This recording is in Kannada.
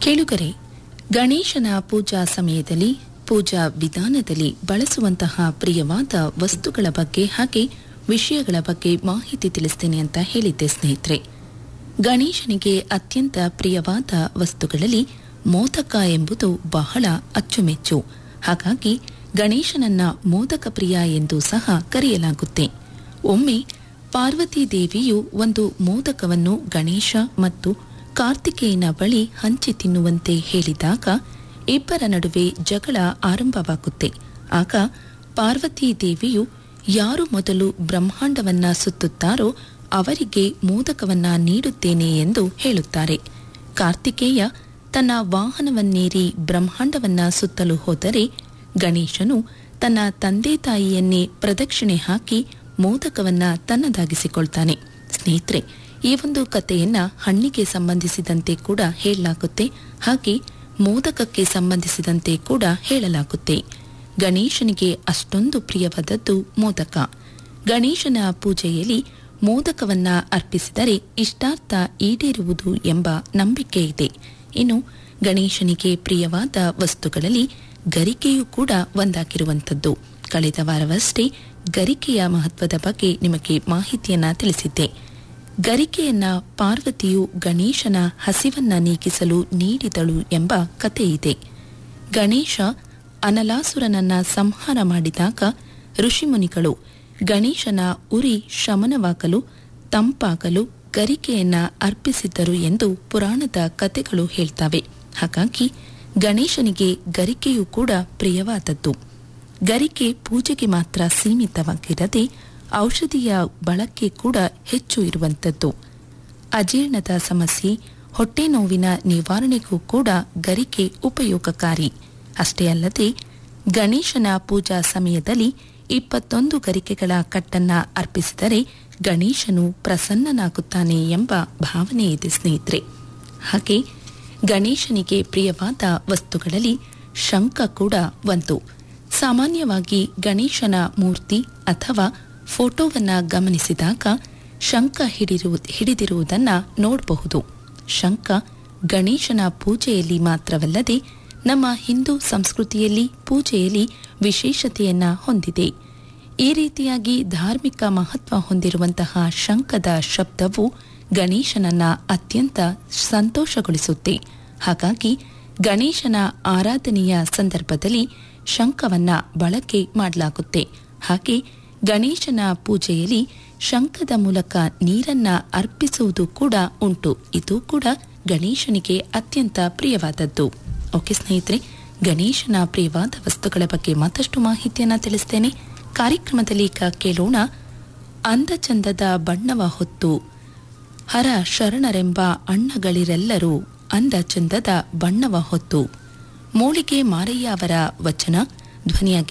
ಕೇಳುಗರೆ ಗಣೇಶನ ಪೂಜಾ ಸಮಯದಲ್ಲಿ ಪೂಜಾ ವಿಧಾನದಲ್ಲಿ ಬಳಸುವಂತಹ ಪ್ರಿಯವಾದ ವಸ್ತುಗಳ ಬಗ್ಗೆ ಹಾಗೆ ವಿಷಯಗಳ ಬಗ್ಗೆ ಮಾಹಿತಿ ತಿಳಿಸ್ತೇನೆ ಅಂತ ಹೇಳಿದ್ದೆ ಸ್ನೇಹಿತರೆ ಗಣೇಶನಿಗೆ ಅತ್ಯಂತ ಪ್ರಿಯವಾದ ವಸ್ತುಗಳಲ್ಲಿ ಮೋದಕ ಎಂಬುದು ಬಹಳ ಅಚ್ಚುಮೆಚ್ಚು ಹಾಗಾಗಿ ಗಣೇಶನನ್ನ ಮೋದಕ ಪ್ರಿಯ ಎಂದು ಸಹ ಕರೆಯಲಾಗುತ್ತೆ ಒಮ್ಮೆ ಪಾರ್ವತಿ ದೇವಿಯು ಒಂದು ಮೋದಕವನ್ನು ಗಣೇಶ ಮತ್ತು ಕಾರ್ತಿಕೇಯನ ಬಳಿ ಹಂಚಿ ತಿನ್ನುವಂತೆ ಹೇಳಿದಾಗ ಇಬ್ಬರ ನಡುವೆ ಜಗಳ ಆರಂಭವಾಗುತ್ತೆ ಆಗ ಪಾರ್ವತಿ ದೇವಿಯು ಯಾರು ಮೊದಲು ಬ್ರಹ್ಮಾಂಡವನ್ನ ಸುತ್ತುತ್ತಾರೋ ಅವರಿಗೆ ಮೋದಕವನ್ನ ನೀಡುತ್ತೇನೆ ಎಂದು ಹೇಳುತ್ತಾರೆ ಕಾರ್ತಿಕೇಯ ತನ್ನ ವಾಹನವನ್ನೇರಿ ಬ್ರಹ್ಮಾಂಡವನ್ನ ಸುತ್ತಲು ಹೋದರೆ ಗಣೇಶನು ತನ್ನ ತಂದೆ ತಾಯಿಯನ್ನೇ ಪ್ರದಕ್ಷಿಣೆ ಹಾಕಿ ಮೋದಕವನ್ನ ತನ್ನದಾಗಿಸಿಕೊಳ್ತಾನೆ ಸ್ನೇಹಿತರೆ ಈ ಒಂದು ಕಥೆಯನ್ನ ಹಣ್ಣಿಗೆ ಸಂಬಂಧಿಸಿದಂತೆ ಕೂಡ ಹೇಳಲಾಗುತ್ತೆ ಹಾಗೆ ಮೋದಕಕ್ಕೆ ಸಂಬಂಧಿಸಿದಂತೆ ಕೂಡ ಹೇಳಲಾಗುತ್ತೆ ಗಣೇಶನಿಗೆ ಅಷ್ಟೊಂದು ಪ್ರಿಯವಾದದ್ದು ಮೋದಕ ಗಣೇಶನ ಪೂಜೆಯಲ್ಲಿ ಮೋದಕವನ್ನ ಅರ್ಪಿಸಿದರೆ ಇಷ್ಟಾರ್ಥ ಈಡೇರುವುದು ಎಂಬ ನಂಬಿಕೆ ಇದೆ ಇನ್ನು ಗಣೇಶನಿಗೆ ಪ್ರಿಯವಾದ ವಸ್ತುಗಳಲ್ಲಿ ಗರಿಕೆಯೂ ಕೂಡ ಒಂದಾಗಿರುವಂಥದ್ದು ಕಳೆದ ವಾರವಷ್ಟೇ ಗರಿಕೆಯ ಮಹತ್ವದ ಬಗ್ಗೆ ನಿಮಗೆ ಮಾಹಿತಿಯನ್ನ ತಿಳಿಸಿದ್ದೆ ಗರಿಕೆಯನ್ನ ಪಾರ್ವತಿಯು ಗಣೇಶನ ಹಸಿವನ್ನ ನೀಗಿಸಲು ನೀಡಿದಳು ಎಂಬ ಕಥೆಯಿದೆ ಗಣೇಶ ಅನಲಾಸುರನನ್ನ ಸಂಹಾರ ಮಾಡಿದಾಗ ಋಷಿಮುನಿಗಳು ಗಣೇಶನ ಉರಿ ಶಮನವಾಗಲು ತಂಪಾಗಲು ಗರಿಕೆಯನ್ನ ಅರ್ಪಿಸಿದ್ದರು ಎಂದು ಪುರಾಣದ ಕಥೆಗಳು ಹೇಳ್ತವೆ ಹಾಗಾಗಿ ಗಣೇಶನಿಗೆ ಗರಿಕೆಯೂ ಕೂಡ ಪ್ರಿಯವಾದದ್ದು ಗರಿಕೆ ಪೂಜೆಗೆ ಮಾತ್ರ ಸೀಮಿತವಾಗಿರದೆ ಔಷಧಿಯ ಬಳಕೆ ಕೂಡ ಹೆಚ್ಚು ಇರುವಂಥದ್ದು ಅಜೀರ್ಣದ ಸಮಸ್ಯೆ ಹೊಟ್ಟೆ ನೋವಿನ ನಿವಾರಣೆಗೂ ಕೂಡ ಗರಿಕೆ ಉಪಯೋಗಕಾರಿ ಅಷ್ಟೇ ಅಲ್ಲದೆ ಗಣೇಶನ ಪೂಜಾ ಸಮಯದಲ್ಲಿ ಇಪ್ಪತ್ತೊಂದು ಗರಿಕೆಗಳ ಕಟ್ಟನ್ನ ಅರ್ಪಿಸಿದರೆ ಗಣೇಶನು ಪ್ರಸನ್ನನಾಗುತ್ತಾನೆ ಎಂಬ ಭಾವನೆ ಇದೆ ಸ್ನೇಹಿತರೆ ಹಾಗೆ ಗಣೇಶನಿಗೆ ಪ್ರಿಯವಾದ ವಸ್ತುಗಳಲ್ಲಿ ಶಂಖ ಕೂಡ ಒಂದು ಸಾಮಾನ್ಯವಾಗಿ ಗಣೇಶನ ಮೂರ್ತಿ ಅಥವಾ ಫೋಟೋವನ್ನ ಗಮನಿಸಿದಾಗ ಶಂಖ ಹಿಡಿರು ಹಿಡಿದಿರುವುದನ್ನ ನೋಡಬಹುದು ಶಂಖ ಗಣೇಶನ ಪೂಜೆಯಲ್ಲಿ ಮಾತ್ರವಲ್ಲದೆ ನಮ್ಮ ಹಿಂದೂ ಸಂಸ್ಕೃತಿಯಲ್ಲಿ ಪೂಜೆಯಲ್ಲಿ ವಿಶೇಷತೆಯನ್ನ ಹೊಂದಿದೆ ಈ ರೀತಿಯಾಗಿ ಧಾರ್ಮಿಕ ಮಹತ್ವ ಹೊಂದಿರುವಂತಹ ಶಂಖದ ಶಬ್ದವು ಗಣೇಶನನ್ನ ಅತ್ಯಂತ ಸಂತೋಷಗೊಳಿಸುತ್ತೆ ಹಾಗಾಗಿ ಗಣೇಶನ ಆರಾಧನೆಯ ಸಂದರ್ಭದಲ್ಲಿ ಶಂಖವನ್ನ ಬಳಕೆ ಮಾಡಲಾಗುತ್ತೆ ಹಾಗೆ ಗಣೇಶನ ಪೂಜೆಯಲ್ಲಿ ಶಂಖದ ಮೂಲಕ ನೀರನ್ನ ಅರ್ಪಿಸುವುದು ಕೂಡ ಉಂಟು ಇದು ಕೂಡ ಗಣೇಶನಿಗೆ ಅತ್ಯಂತ ಪ್ರಿಯವಾದದ್ದು ಓಕೆ ಸ್ನೇಹಿತರೆ ಗಣೇಶನ ಪ್ರಿಯವಾದ ವಸ್ತುಗಳ ಬಗ್ಗೆ ಮತ್ತಷ್ಟು ಮಾಹಿತಿಯನ್ನ ತಿಳಿಸ್ತೇನೆ ಕಾರ್ಯಕ್ರಮದಲ್ಲಿ ಈಗ ಕೇಳೋಣ ಅಂದಚಂದದ ಬಣ್ಣವ ಹೊತ್ತು ಹರ ಶರಣರೆಂಬ ಅಣ್ಣಗಳಿರೆಲ್ಲರೂ ಅಂದ ಚಂದದ ಬಣ್ಣವ ಹೊತ್ತು ಮೂಳಿಗೆ ಮಾರಯ್ಯ ಅವರ ವಚನ ಧ್ವನಿಯಾಗಿ